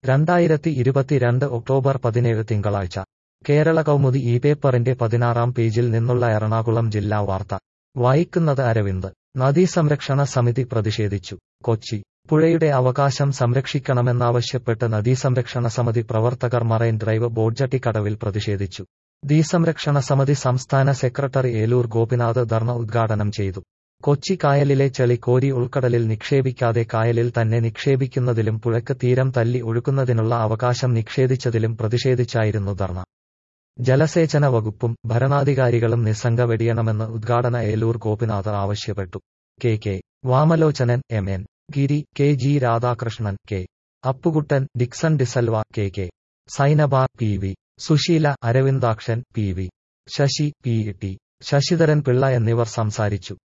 രണ്ടായിരത്തി ഇരുപത്തിരണ്ട് ഒക്ടോബർ പതിനേഴ് തിങ്കളാഴ്ച കേരള കൗമുദി ഈ പേപ്പറിന്റെ പതിനാറാം പേജിൽ നിന്നുള്ള എറണാകുളം ജില്ലാ വാർത്ത വായിക്കുന്നത് അരവിന്ദ് നദീസംരക്ഷണ സമിതി പ്രതിഷേധിച്ചു കൊച്ചി പുഴയുടെ അവകാശം സംരക്ഷിക്കണമെന്നാവശ്യപ്പെട്ട് നദീസംരക്ഷണ സമിതി പ്രവർത്തകർ മറൈൻ ഡ്രൈവ് ബോഡ്ജട്ടിക്കടവിൽ പ്രതിഷേധിച്ചു നദീസംരക്ഷണ സമിതി സംസ്ഥാന സെക്രട്ടറി ഏലൂർ ഗോപിനാഥ് ധർണ ഉദ്ഘാടനം ചെയ്തു കൊച്ചി കായലിലെ ചെളി കോരി ഉൾക്കടലിൽ നിക്ഷേപിക്കാതെ കായലിൽ തന്നെ നിക്ഷേപിക്കുന്നതിലും പുഴയ്ക്ക് തീരം തല്ലി ഒഴുക്കുന്നതിനുള്ള അവകാശം നിഷേധിച്ചതിലും പ്രതിഷേധിച്ചായിരുന്നു ധർണ ജലസേചന വകുപ്പും ഭരണാധികാരികളും നിസ്സംഗ വെടിയണമെന്ന് ഉദ്ഘാടന ഏലൂർ ഗോപിനാഥ് ആവശ്യപ്പെട്ടു K K Vamalochanan M N Giri K G Radhakrishnan K Appukuttan Dixon D'Silva K K Sainaba P V Susheela Aravindakshan P V Sasi P T Sasidharan Pillai എന്നിവർ സംസാരിച്ചു